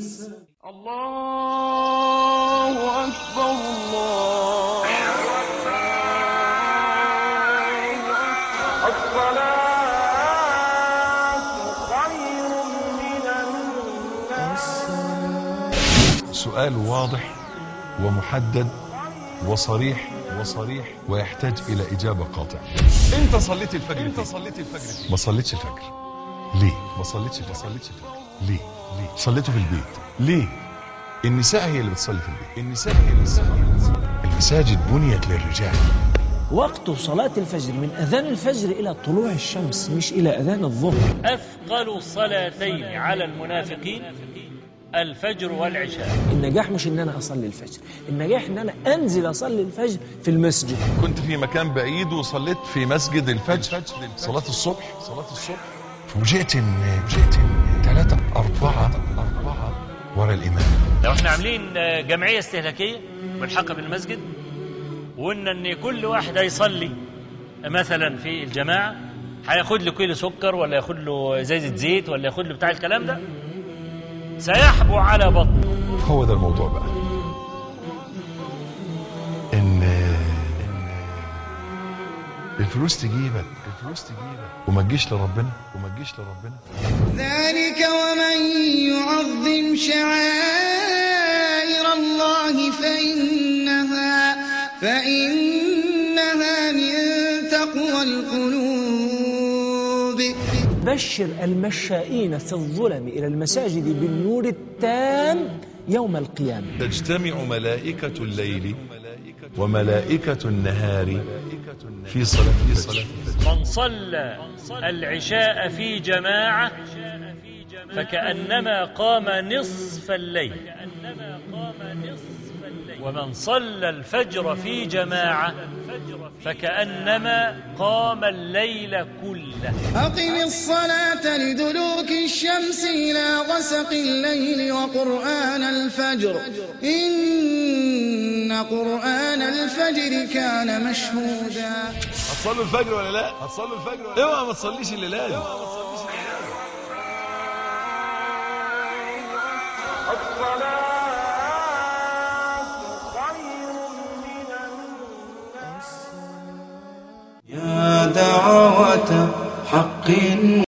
الله أكبر الله الصلاة خير من سؤال واضح ومحدد وصريح وصريح ويحتاج الى اجابه قاطعه انت صليت الفجر انت صليت الفجر ما صليتش الفجر ليه ما صليتش ما صليتش الفجر ليه ليه صليته في البيت ليه النساء هي اللي بتصلي في البيت النساء هي اللي بتصلي في البيت المساجد بنيت للرجال وقت صلاة الفجر من أذان الفجر إلى طلوع الشمس مش إلى أذان الظهر أثقل صلاتين على المنافقين الفجر والعشاء النجاح مش إن أنا أصلي الفجر النجاح إن أنا أنزل أصلي الفجر في المسجد كنت في مكان بعيد وصليت في مسجد الفجر صلاة الصبح صلاة الصبح فوجئت ان فوجئت ان ثلاثة أربعة أربعة ورا الإمام لو احنا عاملين آه، جمعية استهلاكية ملحقة بالمسجد وقلنا ان كل واحد هيصلي مثلا في الجماعة هياخد له كيلو سكر ولا ياخد له ازازة زيت ولا ياخد له بتاع الكلام ده سيحبو على بطنه هو ده الموضوع بقى إن الفلوس تجيبك الفلوس تجيبك وما تجيش لربنا وما تجيش لربنا ذلك ومن يعظم شعائر الله فإنها فإنها من تقوى القلوب بشر المشائين في الظلم إلى المساجد بالنور التام يوم القيامة تجتمع ملائكة الليل وملائكة النهار في صلاة الفجر من صلى العشاء في جماعة فكأنما قام نصف الليل ومن صلى الفجر في جماعة فكأنما قام الليل كله أقم الصلاة لدلوك الشمس إلى غسق الليل وقرآن الفجر إن قرآن الفجر كان مشهودا هتصلوا الفجر ولا لا؟ هتصلوا الفجر ولا لا؟ اوعى ما تصليش اللي لازم الصلاة خير من يا دعوة حق